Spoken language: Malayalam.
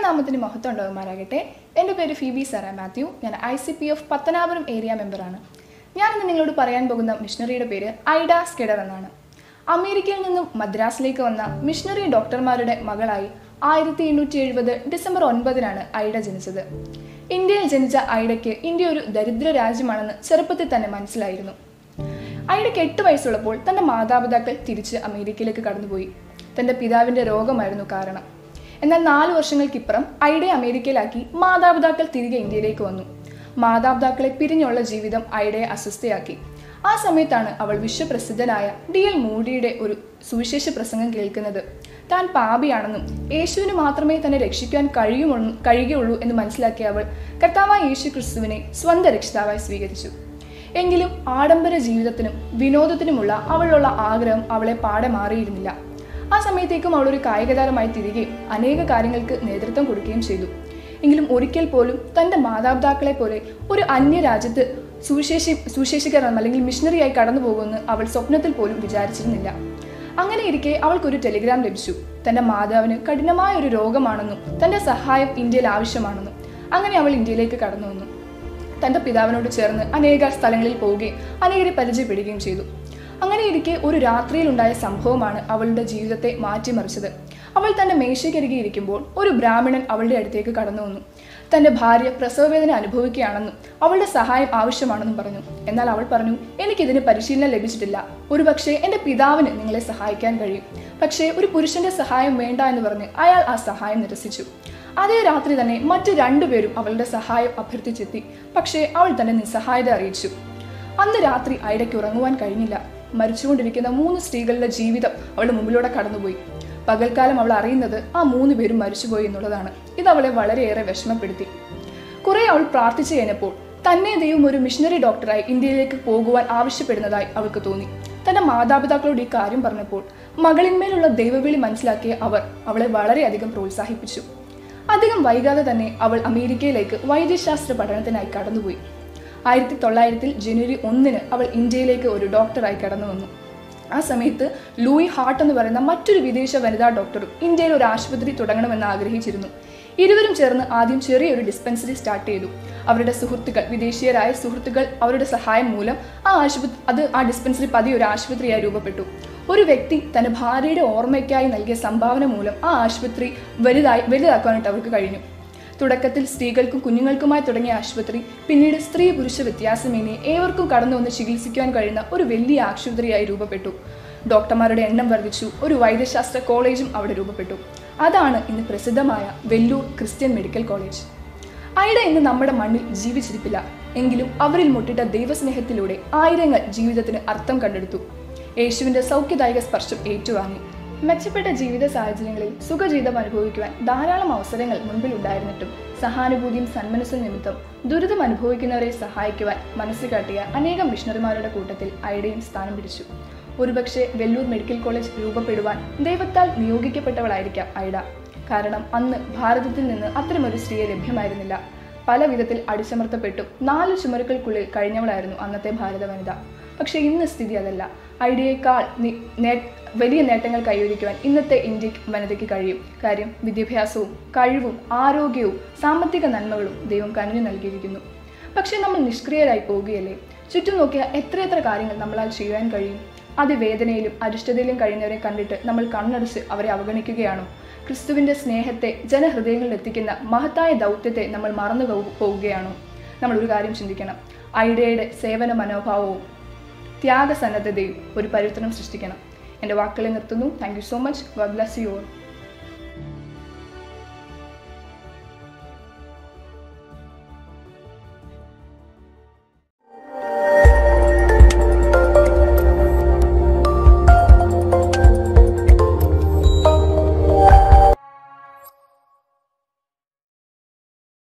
ദൈവനാമത്തിന് മഹത്വം ഉണ്ടാകുമാറാകട്ടെ എൻ്റെ പേര് ഫീബി സാറ മാത്യു ഞാൻ I C P F Pathanapuram area മെമ്പറാണ് ഞാനിന്ന് നിങ്ങളോട് പറയാൻ പോകുന്ന മിഷണറിയുടെ പേര് ഐഡ സ്കെഡർ എന്നാണ് അമേരിക്കയിൽ നിന്നും മദ്രാസിലേക്ക് വന്ന മിഷണറി ഡോക്ടർമാരുടെ മകളായി ആയിരത്തി എണ്ണൂറ്റി എഴുപത് ഡിസംബർ ഒൻപതിനാണ് ഐഡ ജനിച്ചത് ഇന്ത്യയിൽ ജനിച്ച ഐഡയ്ക്ക് ഇന്ത്യ ഒരു ദരിദ്ര രാജ്യമാണെന്ന് ചെറുപ്പത്തിൽ തന്നെ മനസ്സിലായിരുന്നു ഐഡയ്ക്ക് എട്ട് വയസ്സുള്ളപ്പോൾ തന്റെ മാതാപിതാക്കൾ തിരിച്ച് അമേരിക്കയിലേക്ക് കടന്നുപോയി തന്റെ പിതാവിന്റെ രോഗമായിരുന്നു കാരണം എന്നാൽ നാല് വർഷങ്ങൾക്കിപ്പുറം ഐഡയെ അമേരിക്കയിലാക്കി മാതാപിതാക്കൾ തിരികെ ഇന്ത്യയിലേക്ക് വന്നു മാതാപിതാക്കളെ പിരിഞ്ഞുള്ള ജീവിതം ഐഡയെ അസ്വസ്ഥയാക്കി ആ സമയത്താണ് അവൾ വിശ്വപ്രസിദ്ധനായ ഡി എൽ മൂഡിയുടെ ഒരു സുവിശേഷ പ്രസംഗം കേൾക്കുന്നത് താൻ പാപിയാണെന്നും യേശുവിന് മാത്രമേ തന്നെ രക്ഷിക്കാൻ കഴിയുമുള്ളൂ കഴിയുകയുള്ളൂ എന്ന് മനസ്സിലാക്കിയ അവൾ കർത്താവായ യേശു ക്രിസ്തുവിനെ സ്വന്തം രക്ഷിതാവായി സ്വീകരിച്ചു എങ്കിലും ആഡംബര ജീവിതത്തിനും വിനോദത്തിനുമുള്ള അവളുള്ള ആഗ്രഹം അവളെ പാടെ മാറിയിരുന്നില്ല ആ സമയത്തേക്കും അവൾ ഒരു കായിക താരമായി തിരികെയും അനേക കാര്യങ്ങൾക്ക് നേതൃത്വം കൊടുക്കുകയും ചെയ്തു എങ്കിലും ഒരിക്കൽ പോലും തൻ്റെ മാതാപിതാക്കളെ പോലെ ഒരു അന്യ രാജ്യത്ത് സുവിശേഷി സുവിശേഷികരണം അല്ലെങ്കിൽ മിഷണറിയായി കടന്നു പോകുമെന്ന് അവൾ സ്വപ്നത്തിൽ പോലും വിചാരിച്ചിരുന്നില്ല അങ്ങനെ ഇരിക്കെ അവൾക്കൊരു ടെലിഗ്രാം ലഭിച്ചു തന്റെ മാതാവിന് കഠിനമായ ഒരു രോഗമാണെന്നും തന്റെ സഹായം ഇന്ത്യയിൽ ആവശ്യമാണെന്നും അങ്ങനെ അവൾ ഇന്ത്യയിലേക്ക് കടന്നു വന്നു തന്റെ പിതാവിനോട് ചേർന്ന് അനേക സ്ഥലങ്ങളിൽ പോവുകയും അനേകരെ പരിചയപ്പെടുകയും ചെയ്തു അങ്ങനെ ഇരിക്കെ ഒരു രാത്രിയിലുണ്ടായ സംഭവമാണ് അവളുടെ ജീവിതത്തെ മാറ്റിമറിച്ചത് അവൾ തന്റെ മേശയ്ക്കരികെ ഇരിക്കുമ്പോൾ ഒരു ബ്രാഹ്മണൻ അവളുടെ അടുത്തേക്ക് കടന്നു വന്നു തന്റെ ഭാര്യ പ്രസവവേദന അനുഭവിക്കുകയാണെന്നും അവളുടെ സഹായം ആവശ്യമാണെന്നും പറഞ്ഞു എന്നാൽ അവൾ പറഞ്ഞു എനിക്കിതിന് പരിശീലനം ലഭിച്ചിട്ടില്ല ഒരുപക്ഷെ എന്റെ പിതാവിന് നിങ്ങളെ സഹായിക്കാൻ കഴിയും പക്ഷേ ഒരു പുരുഷന്റെ സഹായം വേണ്ട എന്ന് പറഞ്ഞ് അയാൾ ആ സഹായം നിരസിച്ചു അതേ രാത്രി തന്നെ മറ്റു രണ്ടുപേരും അവളുടെ സഹായം അഭ്യർത്ഥിച്ചെത്തി പക്ഷേ അവൾ തന്നെ നിസ്സഹായത അറിയിച്ചു അന്ന് രാത്രി ഐഡയ്ക്ക് ഉറങ്ങുവാൻ കഴിഞ്ഞില്ല മരിച്ചുകൊണ്ടിരിക്കുന്ന മൂന്ന് സ്ത്രീകളുടെ ജീവിതം അവളുടെ മുമ്പിലൂടെ കടന്നുപോയി പകൽക്കാലം അവൾ അറിയുന്നത് ആ മൂന്ന് പേരും മരിച്ചുപോയി എന്നുള്ളതാണ് ഇത് അവളെ വളരെയേറെ വിഷമപ്പെടുത്തി കുറെ അവൾ പ്രാർത്ഥിച്ചു കഴിഞ്ഞപ്പോൾ തന്നെ ദൈവം ഒരു മിഷണറി ഡോക്ടറായി ഇന്ത്യയിലേക്ക് പോകുവാൻ ആവശ്യപ്പെടുന്നതായി അവൾക്ക് തോന്നി തന്റെ മാതാപിതാക്കളോട് ഈ കാര്യം പറഞ്ഞപ്പോൾ മകളിന്മേലുള്ള ദൈവവിളി മനസ്സിലാക്കിയ അവർ അവളെ വളരെയധികം പ്രോത്സാഹിപ്പിച്ചു അധികം വൈകാതെ തന്നെ അവൾ അമേരിക്കയിലേക്ക് വൈദ്യശാസ്ത്ര പഠനത്തിനായി കടന്നുപോയി ആയിരത്തി തൊള്ളായിരത്തിൽ ജനുവരി ഒന്നിന് അവൾ ഇന്ത്യയിലേക്ക് ഒരു ഡോക്ടറായി കടന്നു വന്നു ആ സമയത്ത് ലൂയി ഹാർട്ട് എന്ന് പറയുന്ന മറ്റൊരു വിദേശ വനിതാ ഡോക്ടറും ഇന്ത്യയിൽ ഒരു ആശുപത്രി തുടങ്ങണമെന്ന് ആഗ്രഹിച്ചിരുന്നു ഇരുവരും ചേർന്ന് ആദ്യം ചെറിയൊരു ഡിസ്പെൻസറി സ്റ്റാർട്ട് ചെയ്തു അവരുടെ സുഹൃത്തുക്കൾ വിദേശീയരായ സുഹൃത്തുക്കൾ അവരുടെ സഹായം മൂലം ആ ആശുപത്രി അത് ആ ഡിസ്പെൻസറി പതിയെ ഒരു ആശുപത്രിയായി രൂപപ്പെട്ടു ഒരു വ്യക്തി തന്റെ ഭാര്യയുടെ ഓർമ്മയ്ക്കായി നൽകിയ സംഭാവന മൂലം ആ ആശുപത്രി വലുതായി വലുതാക്കാനായിട്ട് അവർക്ക് കഴിഞ്ഞു തുടക്കത്തിൽ സ്ത്രീകൾക്കും കുഞ്ഞുങ്ങൾക്കുമായി തുടങ്ങിയ ആശുപത്രി പിന്നീട് സ്ത്രീ പുരുഷ വ്യത്യാസമേനെ ഏവർക്കും കടന്നു വന്ന് ചികിത്സിക്കുവാൻ കഴിയുന്ന ഒരു വലിയ ആശുപത്രിയായി രൂപപ്പെട്ടു ഡോക്ടർമാരുടെ എണ്ണം വർദ്ധിച്ചു ഒരു വൈദ്യശാസ്ത്ര കോളേജും അവിടെ രൂപപ്പെട്ടു അതാണ് ഇന്ന് പ്രസിദ്ധമായ Vellore Christian Medical College Ida ഇന്ന് നമ്മുടെ മണ്ണിൽ ജീവിച്ചിരിപ്പില്ല എങ്കിലും അവരിൽ മുട്ടിട്ട ദൈവസ്നേഹത്തിലൂടെ ആയിരങ്ങൾ ജീവിതത്തിന് അർത്ഥം കണ്ടെടുത്തു യേശുവിന്റെ സൗഖ്യദായക സ്പർശം ഏറ്റുവാങ്ങി മെച്ചപ്പെട്ട ജീവിത സാഹചര്യങ്ങളിൽ സുഖജീവിതം അനുഭവിക്കുവാൻ ധാരാളം അവസരങ്ങൾ മുൻപിൽ ഉണ്ടായിരുന്നിട്ടും സഹാനുഭൂതിയും സന്മനസ്സും നിമിത്തം ദുരിതം അനുഭവിക്കുന്നവരെ സഹായിക്കുവാൻ മനസ്സ് കാട്ടിയ അനേകം മിഷണറിമാരുടെ കൂട്ടത്തിൽ ഐഡയും സ്ഥാനം പിടിച്ചു ഒരുപക്ഷെ വെല്ലൂർ മെഡിക്കൽ കോളേജ് രൂപപ്പെടുവാൻ ദൈവത്താൽ നിയോഗിക്കപ്പെട്ടവളായിരിക്കാം ഐഡ കാരണം അന്ന് ഭാരതത്തിൽ നിന്ന് അത്തരമൊരു സ്ത്രീയെ ലഭ്യമായിരുന്നില്ല പല വിധത്തിൽ അടിച്ചമർത്തപ്പെട്ടു നാല് ചുമരുകൾക്കുള്ളിൽ കഴിഞ്ഞവളായിരുന്നു അന്നത്തെ ഭാരത വനിത പക്ഷേ ഇന്ന് സ്ഥിതി അതല്ല ഐഡിയേക്കാൾ നി- നേ- വലിയ നേട്ടങ്ങൾ കൈവരിക്കുവാൻ ഇന്നത്തെ ഇന്ത്യ വനിതയ്ക്ക് കഴിയും കാര്യം വിദ്യാഭ്യാസവും കഴിവും ആരോഗ്യവും സാമ്പത്തിക നന്മകളും ദൈവം കനിഞ്ഞു നൽകിയിരിക്കുന്നു പക്ഷേ നമ്മൾ നിഷ്ക്രിയരായി പോവുകയല്ലേ ചുറ്റും നോക്കിയാൽ എത്രയെത്ര കാര്യങ്ങൾ നമ്മളാൽ ചെയ്യാൻ കഴിയും അതിവേദനയിലും അരിഷ്ടതയിലും കഴിയുന്നവരെ കണ്ടിട്ട് നമ്മൾ കണ്ണടച്ച് അവരെ അവഗണിക്കുകയാണോ ക്രിസ്തുവിന്റെ സ്നേഹത്തെ ജനഹൃദയങ്ങളിൽ എത്തിക്കുന്ന മഹത്തായ ദൗത്യത്തെ നമ്മൾ മറന്നു പോ- പോവുകയാണോ നമ്മൾ ഒരു കാര്യം ചിന്തിക്കണം ഐഡിയയുടെ സേവന മനോഭാവവും ത്യാഗസന്നദ്ധതയും ഒരു പരിവർത്തനം സൃഷ്ടിക്കണം എൻ്റെ വാക്കുകളെ നിർത്തുന്നു thank you so much God bless you all